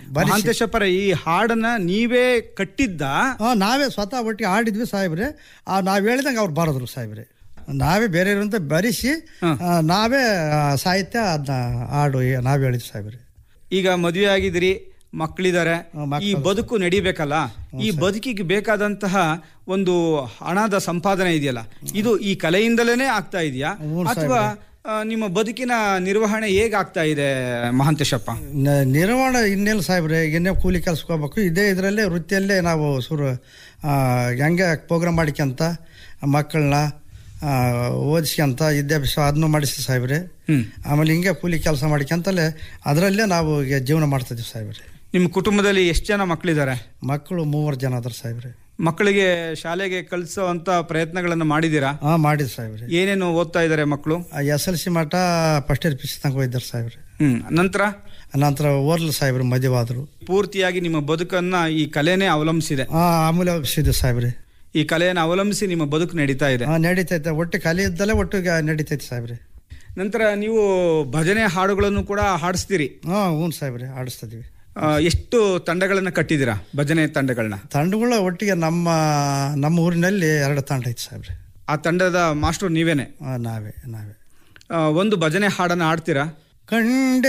ಮಹಾಂತೇಶಪ್ಪರ ಈ ಹಾಡನ್ನ ನೀವೇ ಕಟ್ಟಿದ್ದ ಆ, ನಾವೇ ಸ್ವತಃ ಒಟ್ಟಿಗೆ ಆಡಿದ್ವಿ ಸಾಹೇಬ್ರೆ ಆ ನಾವು ಹೇಳಿದಂಗೆ ಅವ್ರು ಬರೋದ್ರು ಸಾಹೇಬ್ರೆ ನಾವೇ ಬೇರೆ ಅಂತ ಬರೆಸಿ ಆ, ನಾವೇ ಆ, ಸಾಹಿತ್ಯ ಅದನ್ನ ಹಾಡು ನಾವೇ ಹೇಳಿದ್ವಿ ಸಾಹೇಬ್ರೆ ಈಗ ಮದುವೆ ಆಗಿದ್ದೀರಿ ಮಕ್ಕಳಿದ್ದಾರೆ ಮಕ್ಕಳು. ಈ ಬದುಕು ನಡಿಬೇಕಲ್ಲ ಈ ಬದುಕಿಗೆ ಬೇಕಾದಂತಹ ಒಂದು ಹಣದ ಸಂಪಾದನೆ ಇದೆಯಲ್ಲ ಇದು ಈ ಕಲೆಯಿಂದಲೇ ಆಗ್ತಾ ಇದೆಯಾ ಹ್ಞೂ ಅಥವಾ ಆ, ನಿಮ್ಮ ಬದುಕಿನ ನಿರ್ವಹಣೆ ಹೇಗ್ ಆಗ್ತಾ ಇದೆ ಮಹಾಂತೇಶಪ್ಪ ನ- ನಿರ್ವಹಣೆ ಇನ್ನೆಲ್ಲ ಸಾಹೇಬ್ರೆ ಇನ್ನೇ ಕೂಲಿ ಕೆಲ್ಸಕ್ಕೆ ಹೋಗ್ಬೇಕು ಇದೇ ಇದರಲ್ಲೇ ವೃತ್ತಿಯಲ್ಲೇ ನಾವು ಸುರು ಆ, ಹೆಂಗೆ ಪ್ರೋಗ್ರಾಮ್ ಮಾಡಿಕ್ಯಂತ ಮಕ್ಕಳನ್ನ ಓದಿಸ್ಕೊಂತ ವಿದ್ಯಾಭ್ಯಾಸ ಅದನ್ನು ಮಾಡಿಸಿ ಸಾಹೇಬ್ರೆ ಹ್ಮ್ ಆಮೇಲೆ ಹಿಂಗೆ ಕೂಲಿ ಕೆಲಸ ಮಾಡ್ಕೊಂತಲೇ ಅದರಲ್ಲೇ ನಾವು ಈಗ ಜೀವನ ಮಾಡ್ತಿದ್ವಿ ಸಾಹೇಬ್ರೆ ನಿಮ್ಮ ಕುಟುಂಬದಲ್ಲಿ ಎಷ್ಟು ಜನ ಮಕ್ಕಳಿದ್ದಾರೆ ಮಕ್ಕಳು ಮೂವರು ಜನ ಅದಾರ ಸಾಹೇಬ್ರೆ ಮಕ್ಕಳಿಗೆ ಶಾಲೆಗೆ ಕಳಿಸುವಂತ ಪ್ರಯತ್ನಗಳನ್ನ ಮಾಡಿದ್ದೀರಾ ಹಾಂ ಮಾಡಿದ್ ಸಾಹೇಬ್ರೆ ಏನೇನು ಓದ್ತಾ ಇದ್ದಾರೆ ಮಕ್ಕಳು ಎಸ್ ಎಲ್ ಸಿ ಮಠ ಫಸ್ಟ್ ಇಯರ್ ಪಿ ಸಿ ತನಕ ಹೋಗಿದ್ದಾರೆ ಸಾಹೇಬ್ರೆ ಹ್ಮ್ ನಂತರ ನಂತರ ಓರ್ಲ್ ಸಾಹೇಬ್ರೆ ಮದುವಾದ್ರು ಪೂರ್ತಿಯಾಗಿ ನಿಮ್ಮ ಬದುಕನ್ನ ಈ ಕಲೆನೇ ಅವಲಂಬಿಸಿದೆ ಆ ಆಮೇಲೆ ಒಪ್ಸಿದ್ವಿ ಸಾಹೇಬ್ರೆ ಈ ಕಲೆಯನ್ನು ಅವಲಂಬಿಸಿ ನಿಮ್ಮ ಬದುಕು ನಡೀತಾ ಇದೆ ಹಾಂ ನಡೀತೈತೆ ಒಟ್ಟು ಕಲಿ ಇದ್ದಲ್ಲೇ ಒಟ್ಟಿಗೆ ನಡೀತೈತೆ ಸಾಹೇಬ್ರೆ ನಂತರ ನೀವು ಭಜನೆ ಹಾಡುಗಳನ್ನು ಕೂಡ ಹಾಡಿಸ್ತೀರಿ ಹಾಂ ಹ್ಞೂ ಸಾಹೇಬ್ರೆ ಆಡಿಸ್ತಿದ್ವಿ ಆ, ಎಷ್ಟು ತಂಡಗಳನ್ನ ಕಟ್ಟಿದ್ದೀರಾ ಭಜನೆ ತಂಡಗಳನ್ನ ತಂಡಗಳ ಒಟ್ಟಿಗೆ ನಮ್ಮ ನಮ್ಮ ಊರಿನಲ್ಲಿ ಎರಡು ತಂಡ ಐತೆ ಸಾಹೇಬ್ರೆ ಆ ತಂಡದ ಮಾಸ್ಟರ್ ನೀವೇನೆ ಆ, ನಾವೇ ನಾವೇ ಆ, ಒಂದು ಭಜನೆ ಹಾಡನ್ನ ಹಾಡ್ತೀರಾ ಕಂಡೆ